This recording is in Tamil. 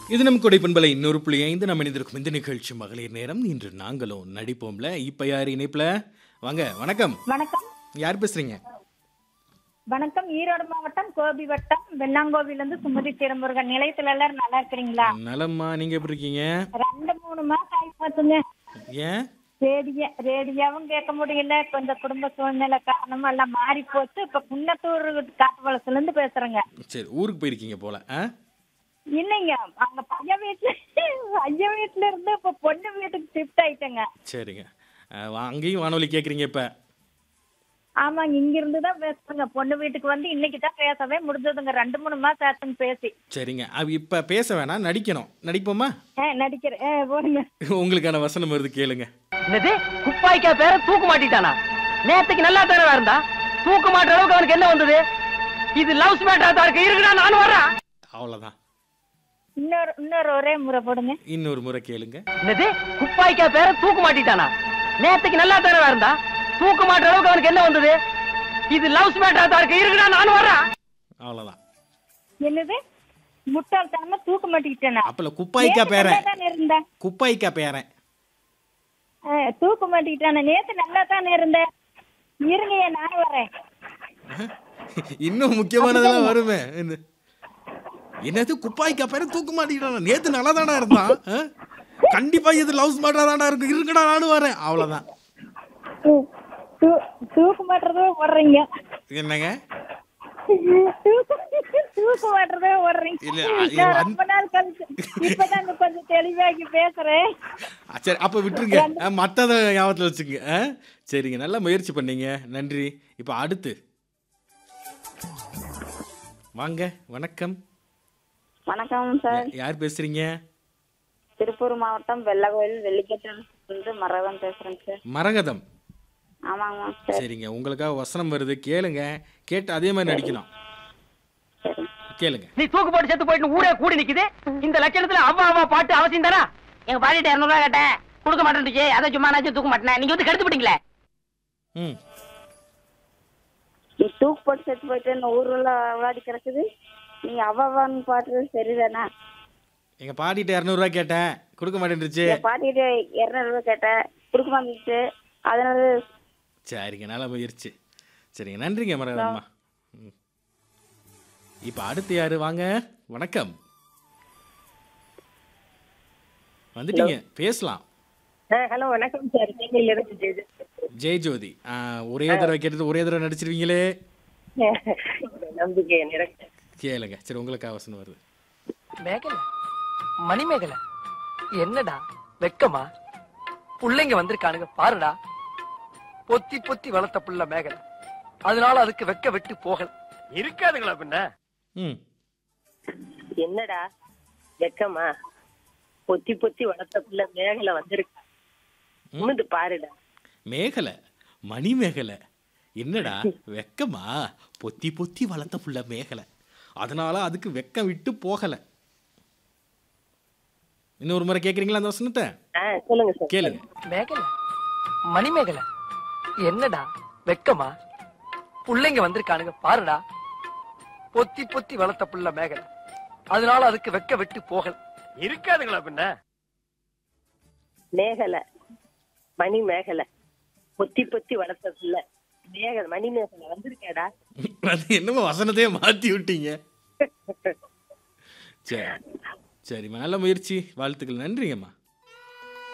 இது நம் கொடை பண்பலை இன்னொரு புள்ளி ஐந்து நம்ம இணைந்திருக்கும் இந்த நிகழ்ச்சி மகளிர் நேரம் இன்று நாங்களும் நடிப்போம்ல இப்ப யார் இணைப்புல வாங்க வணக்கம் வணக்கம் யார் பேசுறீங்க வணக்கம் ஈரோடு மாவட்டம் கோபி வட்டம் வெள்ளாங்கோவில இருந்து சுமதி திருமுருகன் நிலையத்துல எல்லாரும் நல்லா இருக்கிறீங்களா நலம்மா நீங்க எப்படி இருக்கீங்க ரெண்டு மூணு மாசம் ஆகி பார்த்துங்க ஏன் ரேடியோ ரேடியோவும் கேட்க முடியல இப்ப இந்த குடும்ப சூழ்நிலை காரணமா எல்லாம் மாறி போச்சு இப்ப குன்னத்தூர் காட்டு வளசுல இருந்து பேசுறேங்க சரி ஊருக்கு போயிருக்கீங்க போல ஆ இல்லைங்க அங்க பையன் வீட்டுல ஐயன் வீட்டுல இருந்து இப்ப பொண்ணு வீட்டுக்கு ஷிஃப்ட் ஆயிட்டேங்க சரிங்க ஆ, வா- அங்கேயும் வானொலி கேட்குறீங்க இப்ப ஆமாங்க இங்க இருந்து தான் பேசுறேங்க பொண்ணு வீட்டுக்கு வந்து இன்னைக்கு தான் பேசவே முடிஞ்சதுங்க ரெண்டு மூணு மாசம் ஆச்சுங்க பேசி சரிங்க அது இப்ப பேச வேணாம் நடிக்கணும் நடிப்போமா ஆ நடிக்கிறேன் ஆ, போடுங்க உங்களுக்கான வசனம் வருது கேளுங்க என்னது குப்பாய்க்கா பேர தூக்கு மாட்டிட்டானா நேத்துக்கு நல்லா தானே இருந்தா தூக்கு மாட்டுற அளவுக்கு அவனுக்கு என்ன வந்தது இது லவ்ஸ் மேட்டரா தான் இருக்கு இருக்குடா நானும் வர்றேன் அவ்வளவுதான் இன்னொரு இன்னொரு ஒரே முறை போடுங்க இன்னொரு முறை கேளுங்க என்னது குப்பாய்க்கா பேர தூக்கு மாட்டிட்டானா நேத்துக்கு நல்லா தானே இருந்தா தூக்கு மாட்டுற அளவுக்கு அவனுக்கு என்ன வந்தது இது லவ்ஸ் மேட்டரா தான் இருக்கு இருக்குடா நானும் வர்றேன் அவ்வளவுதான் என்னது முட்டாள்தனமா தூக்க மாட்டிக்கிட்டேனா அப்பல குப்பாய்க்கா பேரன் தானே இருந்தேன் குப்பாய்க்கா பேரன் ஆ, தூக்க மாட்டிக்கிட்டானே நேத்து நல்லா தானே இருந்தேன் இருங்க நான் வரேன் இன்னும் முக்கியமானதெல்லாம் வருமே என்ன- என்னது குப்பாய்க்கா பேரன் தூக்க மாட்டேங்கிறான் நேத்து நல்லா தானே இருந்தான் ஆ? கண்டிப்பா இது லவ்ஸ் மாட்டா தானே இருக்கு இருக்குடா நானும் வரேன் அவ்வளவுதான் தூ- தூ- தூக்க மாட்டுறதே ஓடுறீங்க என்னங்க தூக்க தூக்க மாட்டுறதே ஓடுறீங்க இல்ல, அது நான் வந்து- ரொம்ப நாள் கழிச்சு இப்பதாங்க கொஞ்சம் தெளிவாக்கி பேசுறேன் ஆ, சரி அப்ப விட்டுருங்க ஆ, மத்தத ஞாபகத்துல வச்சுங்க ஆ? சரிங்க நல்லா முயற்சி பண்ணீங்க நன்றி இப்போ அடுத்து வாங்க வணக்கம் வணக்கம் சார் யார் பேசுறீங்க திருப்பூர் மாவட்டம் வெள்ளகோயில் வெள்ளிக்கட்டூர் இருந்து மரவன் பேசுறேங்க சார் மரகதம் ஆமாங்க சார் சரிங்க உங்களுக்காக வசனம் வருது கேளுங்க கேட்டு அதே மாதிரி நடிக்கணும் சரி கேளுங்க நீ தூக்கு போட்டு செத்து போயிட்டு ஊரே கூடி நிக்குது இந்த லட்சணத்துல அவ்வா அவ்வா பாட்டு அவசியம் தானா எங்க பாட்டிட்ட இருநூறு ரூபாய் கேட்டேன் கொடுக்க மாட்டேன்னுச்சு அதை சும்மா நாச்சும் தூக்க மாட்டேன் நீங்க வந்து கெடுத்து விட்டீங்களே ம் நீ தூக்கு போட்டு செத்து போயிட்டு இந்த ஊர்ல விளையாடி கிடக்குது நீ அவ்வான்னு பாட்டுறது சரிதானா எங்க பாட்டிட்ட இரநூறுவா கேட்டேன் கொடுக்க மாட்டேன்ருச்சு என் பாட்டிட்டு இருநூறு ரூபாய் கேட்டேன் கொடுக்க மாட்டேங்குச்சு அதனால சரிங்க நல்லா முயற்சி சரிங்க நன்றிங்க மரகதம்மா ம். இப்போ அடுத்து யாரு வாங்க வணக்கம் வந்துட்டீங்க பேசலாம் ஹலோ வணக்கம் சார் சென்னையில இருந்து ஜெயஜி. ஜெயஜோதி ஆ, ஒரே தடவை கேட்டது ஒரே தடவை நடிச்சிருவீங்களே நம்பிக்கை எனக்கு கேளுங்க சரி உங்களுக்காக வசனம் வருது மேகல மணிமேகலை என்னடா வெக்கமா புள்ளைங்க வந்திருக்கானுங்க பாருடா பொத்தி பொத்தி வளர்த்த புள்ள மேகலை அதனால அதுக்கு வெக்க வெட்டு போகல இருக்காதுங்களா பின்ன ம் என்னடா வெக்கமா பொத்தி பொத்தி வளர்த்த பிள்ளை மேகலை வந்திருக்கா உமிந்து பாருடா மேகலை மணி மேகலை என்னடா வெக்கமா பொத்தி பொத்தி வளர்த்த புள்ள மேகலை அதனால அதுக்கு வெக்கம் விட்டு போகலை இன்னொரு முறை கேட்குறீங்களா அந்த வசனத்தை ஆ சொல்லுங்க சார் கேளுங்க மேகலை மணிமேகலை என்னடா வெக்கமா புள்ளைங்க வந்திருக்கானுங்க பாருடா பொத்தி பொத்தி வளர்த்த புள்ள மேகலை அதனால அதுக்கு வெக்க வெட்டு போகல இருக்காதுங்களா பின்ன மேகலை மணி மேகலை பொத்தி பொத்தி வளர்த்த பிள்ளை மேகலை மணி மேகலை வந்திருக்காடா அது என்னமோ வசனத்தையே மாற்றி விட்டீங்க சரி சரிம்மா நல்ல முயற்சி வாழ்த்துக்கள் நன்றிங்கம்மா